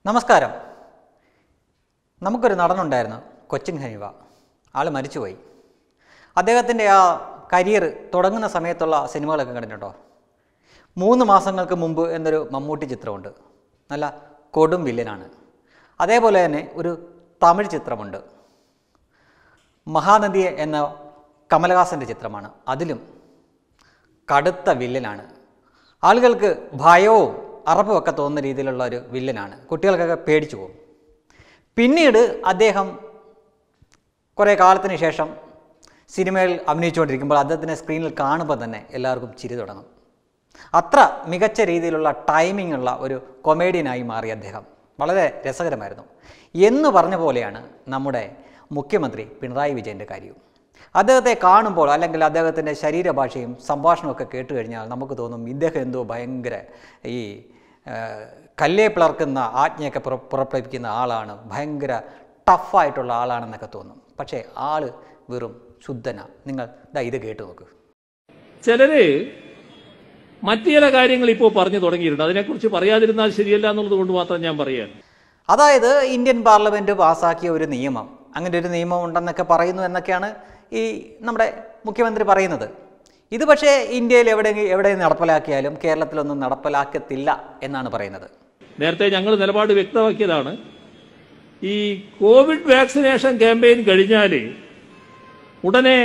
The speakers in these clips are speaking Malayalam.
നമസ്കാരം നമുക്കൊരു നടനുണ്ടായിരുന്നു കൊച്ചിൻ ഹനീവ ആൾ മരിച്ചുപോയി അദ്ദേഹത്തിൻ്റെ ആ കരിയർ തുടങ്ങുന്ന സമയത്തുള്ള സിനിമകളൊക്കെ കണ്ടിട്ടുണ്ടോ മൂന്ന് മാസങ്ങൾക്ക് മുമ്പ് എന്നൊരു മമ്മൂട്ടി ചിത്രമുണ്ട് നല്ല കൊടും വില്ലനാണ് അതേപോലെ തന്നെ ഒരു തമിഴ് ചിത്രമുണ്ട് മഹാനദിയെ എന്ന കമലഹാസൻ്റെ ചിത്രമാണ് അതിലും കടുത്ത വില്ലനാണ് ആളുകൾക്ക് ഭയവും അറപ്പും ഒക്കെ തോന്നുന്ന രീതിയിലുള്ള ഒരു വില്ലനാണ് കുട്ടികൾക്കൊക്കെ പേടിച്ചു പോകും പിന്നീട് അദ്ദേഹം കുറേ കാലത്തിന് ശേഷം സിനിമയിൽ അഭിനയിച്ചുകൊണ്ടിരിക്കുമ്പോൾ അദ്ദേഹത്തിനെ സ്ക്രീനിൽ കാണുമ്പോൾ തന്നെ എല്ലാവർക്കും ചിരി തുടങ്ങും അത്ര മികച്ച രീതിയിലുള്ള ടൈമിംഗ് ഉള്ള ഒരു കൊമേഡിയനായി മാറി അദ്ദേഹം വളരെ രസകരമായിരുന്നു എന്ന് പറഞ്ഞ പോലെയാണ് നമ്മുടെ മുഖ്യമന്ത്രി പിണറായി വിജയൻ്റെ കാര്യവും അദ്ദേഹത്തെ കാണുമ്പോൾ അല്ലെങ്കിൽ അദ്ദേഹത്തിൻ്റെ ശരീരഭാഷയും സംഭാഷണമൊക്കെ കേട്ട് കഴിഞ്ഞാൽ നമുക്ക് തോന്നും ഇദ്ദേഹം എന്തോ ഭയങ്കര ഈ ആ, കല്ലേ പിളർക്കുന്ന ആജ്ഞയൊക്കെ പുറ പുറപ്പെടുവിക്കുന്ന ആളാണ് ഭയങ്കര ടഫായിട്ടുള്ള ആളാണെന്നൊക്കെ തോന്നും പക്ഷേ ആള് വെറും ശുദ്ധന നിങ്ങൾ ദാ ഇത് കേട്ട് നോക്ക് ചിലര് മറ്റു ചില കാര്യങ്ങൾ ഇപ്പോൾ പറഞ്ഞു തുടങ്ങിയിട്ടുണ്ട് അതിനെക്കുറിച്ച് പറയാതിരുന്നാൽ ശരിയല്ല എന്നുള്ളത് കൊണ്ട് മാത്രം ഞാൻ പറയാൻ അതായത് ഇന്ത്യൻ പാർലമെൻറ്റ് പാസ്സാക്കിയ ഒരു നിയമം അങ്ങനെ ഒരു നിയമം ഉണ്ടെന്നൊക്കെ പറയുന്നു എന്നൊക്കെയാണ് ഈ നമ്മുടെ മുഖ്യമന്ത്രി പറയുന്നത് ഇത് പക്ഷേ ഇന്ത്യയിൽ എവിടെ എവിടെ നടപ്പിലാക്കിയാലും കേരളത്തിലൊന്നും നടപ്പിലാക്കത്തില്ല എന്നാണ് പറയുന്നത് നേരത്തെ ഞങ്ങൾ നിലപാട് വ്യക്തമാക്കിയതാണ് ഈ കോവിഡ് വാക്സിനേഷൻ ക്യാമ്പയിൻ കഴിഞ്ഞാൽ ഉടനെ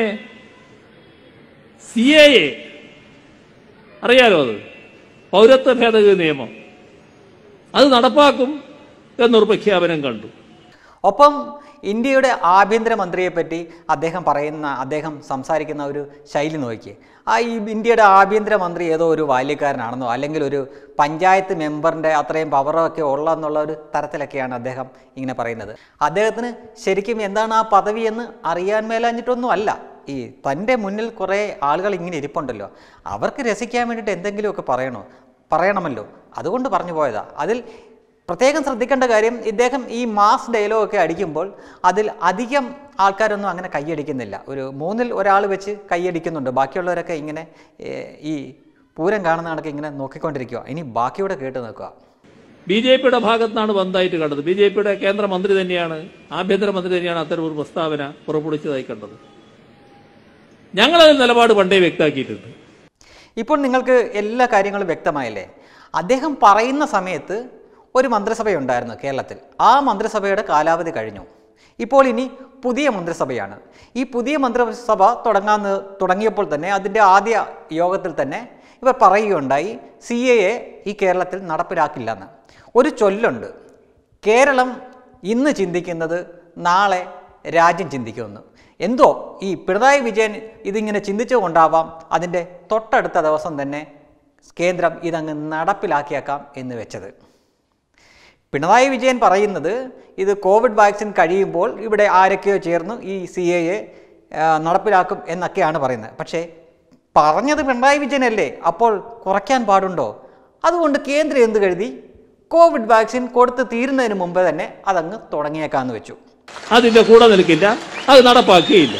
സി എ എ അറിയാലോ അത് പൗരത്വ ഭേദഗതി നിയമം അത് നടപ്പാക്കും എന്നൊരു പ്രഖ്യാപനം കണ്ടു ഒപ്പം ഇന്ത്യയുടെ ആഭ്യന്തരമന്ത്രിയെ പറ്റി അദ്ദേഹം പറയുന്ന അദ്ദേഹം സംസാരിക്കുന്ന ഒരു ശൈലി നോക്കി ആ ഈ ഇന്ത്യയുടെ ആഭ്യന്തരമന്ത്രി ഏതോ ഒരു ബാല്യക്കാരനാണെന്നോ അല്ലെങ്കിൽ ഒരു പഞ്ചായത്ത് മെമ്പറിൻ്റെ അത്രയും പവറൊക്കെ ഉള്ള എന്നുള്ള ഒരു തരത്തിലൊക്കെയാണ് അദ്ദേഹം ഇങ്ങനെ പറയുന്നത് അദ്ദേഹത്തിന് ശരിക്കും എന്താണ് ആ പദവി എന്ന് അറിയാൻ മേലാഞ്ഞിട്ടൊന്നും അല്ല ഈ തൻ്റെ മുന്നിൽ കുറേ ആളുകൾ ഇങ്ങനെ ഇരിപ്പുണ്ടല്ലോ അവർക്ക് രസിക്കാൻ വേണ്ടിയിട്ട് എന്തെങ്കിലുമൊക്കെ പറയണോ പറയണമല്ലോ അതുകൊണ്ട് പറഞ്ഞു പോയതാ അതിൽ പ്രത്യേകം ശ്രദ്ധിക്കേണ്ട കാര്യം ഇദ്ദേഹം ഈ മാസ് ഡയലോഗ് ഒക്കെ അടിക്കുമ്പോൾ അതിൽ അധികം ആൾക്കാരൊന്നും അങ്ങനെ കൈയടിക്കുന്നില്ല ഒരു മൂന്നിൽ ഒരാൾ വെച്ച് കൈയടിക്കുന്നുണ്ട് ബാക്കിയുള്ളവരൊക്കെ ഇങ്ങനെ ഏർ, ഈ പൂരം കാണുന്ന കണക്ക് ഇങ്ങനെ നോക്കിക്കൊണ്ടിരിക്കുക ഇനി ബാക്കിയൂടെ കേട്ട് നോക്കുക ബി ജെ പിയുടെ ഭാഗത്താണ് ബന്ധായിട്ട് കണ്ടത് ബി ജെ പിയുടെ കേന്ദ്രമന്ത്രി തന്നെയാണ് ആഭ്യന്തരമന്ത്രി തന്നെയാണ് അത്തരം ഒരു പ്രസ്താവന പുറപ്പെടുവിച്ചതായി കണ്ടത് ഞങ്ങളതിൽ നിലപാട് പണ്ടേ വ്യക്തമാക്കിയിട്ടുണ്ട് ഇപ്പോൾ നിങ്ങൾക്ക് എല്ലാ കാര്യങ്ങളും വ്യക്തമായല്ലേ അദ്ദേഹം പറയുന്ന സമയത്ത് ഒരു മന്ത്രിസഭയുണ്ടായിരുന്നു കേരളത്തിൽ ആ മന്ത്രിസഭയുടെ കാലാവധി കഴിഞ്ഞു ഇപ്പോൾ ഇനി പുതിയ മന്ത്രിസഭയാണ് ഈ പുതിയ മന്ത്രിസഭ തുടങ്ങാൻ തുടങ്ങിയപ്പോൾ തന്നെ അതിൻ്റെ ആദ്യ യോഗത്തിൽ തന്നെ ഇവർ പറയുകയുണ്ടായി സി എ എ ഈ കേരളത്തിൽ നടപ്പിലാക്കില്ല എന്ന് ഒരു ചൊല്ലുണ്ട് കേരളം ഇന്ന് ചിന്തിക്കുന്നത് നാളെ രാജ്യം ചിന്തിക്കുമെന്ന് എന്തോ ഈ പിണറായി വിജയൻ ഇതിങ്ങനെ ചിന്തിച്ചുകൊണ്ടാവാം അതിൻ്റെ തൊട്ടടുത്ത ദിവസം തന്നെ കേന്ദ്രം ഇതങ്ങ് നടപ്പിലാക്കിയേക്കാം എന്ന് വെച്ചത് പിണറായി വിജയൻ പറയുന്നത് ഇത് കോവിഡ് വാക്സിൻ കഴിയുമ്പോൾ ഇവിടെ ആരൊക്കെയോ ചേർന്ന് ഈ സി എ എ നടപ്പിലാക്കും എന്നൊക്കെയാണ് പറയുന്നത് പക്ഷേ പറഞ്ഞത് പിണറായി വിജയനല്ലേ അപ്പോൾ കുറയ്ക്കാൻ പാടുണ്ടോ അതുകൊണ്ട് കേന്ദ്രം എന്ത് കരുതി കോവിഡ് വാക്സിൻ കൊടുത്ത് തീരുന്നതിന് മുമ്പ് തന്നെ അതങ്ങ് തുടങ്ങിയേക്കാന്ന് വെച്ചു അതിന്റെ കൂടെ നിൽക്കില്ല അത് നടപ്പാക്കുകയില്ല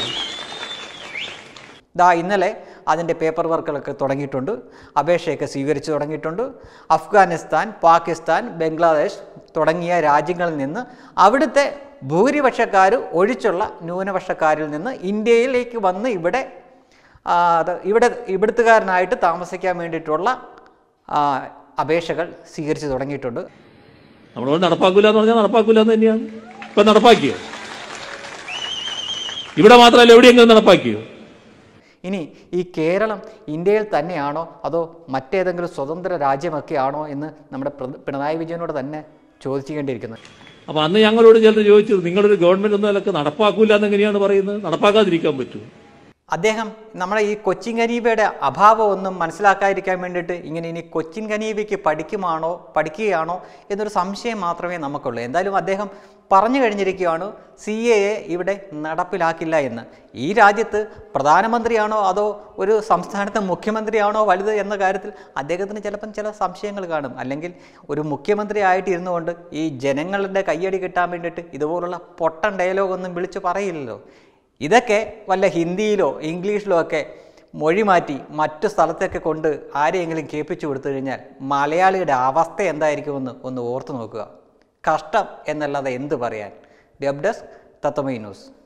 ദാ ഇന്നലെ അതിൻ്റെ പേപ്പർ വർക്കുകളൊക്കെ തുടങ്ങിയിട്ടുണ്ട് അപേക്ഷയൊക്കെ സ്വീകരിച്ചു തുടങ്ങിയിട്ടുണ്ട് അഫ്ഗാനിസ്ഥാൻ പാകിസ്ഥാൻ ബംഗ്ലാദേശ് തുടങ്ങിയ രാജ്യങ്ങളിൽ നിന്ന് അവിടുത്തെ ഭൂരിപക്ഷക്കാർ ഒഴിച്ചുള്ള ന്യൂനപക്ഷക്കാരിൽ നിന്ന് ഇന്ത്യയിലേക്ക് വന്ന് ഇവിടെ ആ, അത് ഇവിടെ ഇവിടുത്തുകാരനായിട്ട് താമസിക്കാൻ വേണ്ടിയിട്ടുള്ള ആ, അപേക്ഷകൾ സ്വീകരിച്ചു തുടങ്ങിയിട്ടുണ്ട് നമ്മളോട് നടപ്പാക്കൂല എന്ന് പറഞ്ഞാൽ നടപ്പാക്കൂല എന്ന് തന്നെയാണ് ഇപ്പൊ നടപ്പാക്കിയോ ഇവിടെ മാത്രമല്ല എവിടെയെങ്കിലും നടപ്പാക്കിയോ ഇനി ഈ കേരളം ഇന്ത്യയിൽ തന്നെയാണോ അതോ മറ്റേതെങ്കിലും സ്വതന്ത്ര രാജ്യമൊക്കെയാണോ എന്ന് നമ്മുടെ പ്ര- പിണറായി വിജയനോട് തന്നെ ചോദിച്ചുകൊണ്ടിരിക്കുന്നത് അപ്പൊ അന്ന് ഞങ്ങളോട് ചിലർ ചോദിച്ചു നിങ്ങളൊരു ഗവൺമെന്റ് ഒന്നും അതൊക്കെ നടപ്പാക്കൂല എന്നെങ്ങനെയാണ് പറയുന്നത് നടപ്പാക്കാതിരിക്കാൻ പറ്റുമോ അദ്ദേഹം നമ്മുടെ ഈ കൊച്ചിൻ കനീവയുടെ അഭാവം ഒന്നും മനസ്സിലാക്കാതിരിക്കാൻ വേണ്ടിയിട്ട് ഇങ്ങനെ ഇനി കൊച്ചിൻ കനീവയ്ക്ക് പഠിക്കുമാണോ പഠിക്കുകയാണോ എന്നൊരു സംശയം മാത്രമേ നമുക്കുള്ളൂ എന്തായാലും അദ്ദേഹം പറഞ്ഞു കഴിഞ്ഞിരിക്കുകയാണ് സി എ എ ഇവിടെ നടപ്പിലാക്കില്ല എന്ന് ഈ രാജ്യത്ത് പ്രധാനമന്ത്രിയാണോ അതോ ഒരു സംസ്ഥാനത്തെ മുഖ്യമന്ത്രിയാണോ വലുത് എന്ന കാര്യത്തിൽ അദ്ദേഹത്തിന് ചിലപ്പം ചില സംശയങ്ങൾ കാണും അല്ലെങ്കിൽ ഒരു മുഖ്യമന്ത്രി ആയിട്ട് ഇരുന്നുകൊണ്ട് ഈ ജനങ്ങളുടെ കയ്യടി കിട്ടാൻ വേണ്ടിയിട്ട് ഇതുപോലുള്ള പൊട്ടൻ ഡയലോഗ് ഒന്നും വിളിച്ചു പറയില്ലല്ലോ ഇതൊക്കെ വല്ല ഹിന്ദിയിലോ ഇംഗ്ലീഷിലോ ഒക്കെ മൊഴി മാറ്റി മറ്റു സ്ഥലത്തൊക്കെ കൊണ്ട് ആരെയെങ്കിലും കേൾപ്പിച്ചു കൊടുത്തു കഴിഞ്ഞാൽ മലയാളിയുടെ അവസ്ഥ എന്തായിരിക്കുമെന്ന് ഒന്ന് ഓർത്തു നോക്കുക കഷ്ടം എന്നല്ലാതെ എന്ത് പറയാൻ വെബ് ഡെസ്ക് തത്തമൈ ന്യൂസ്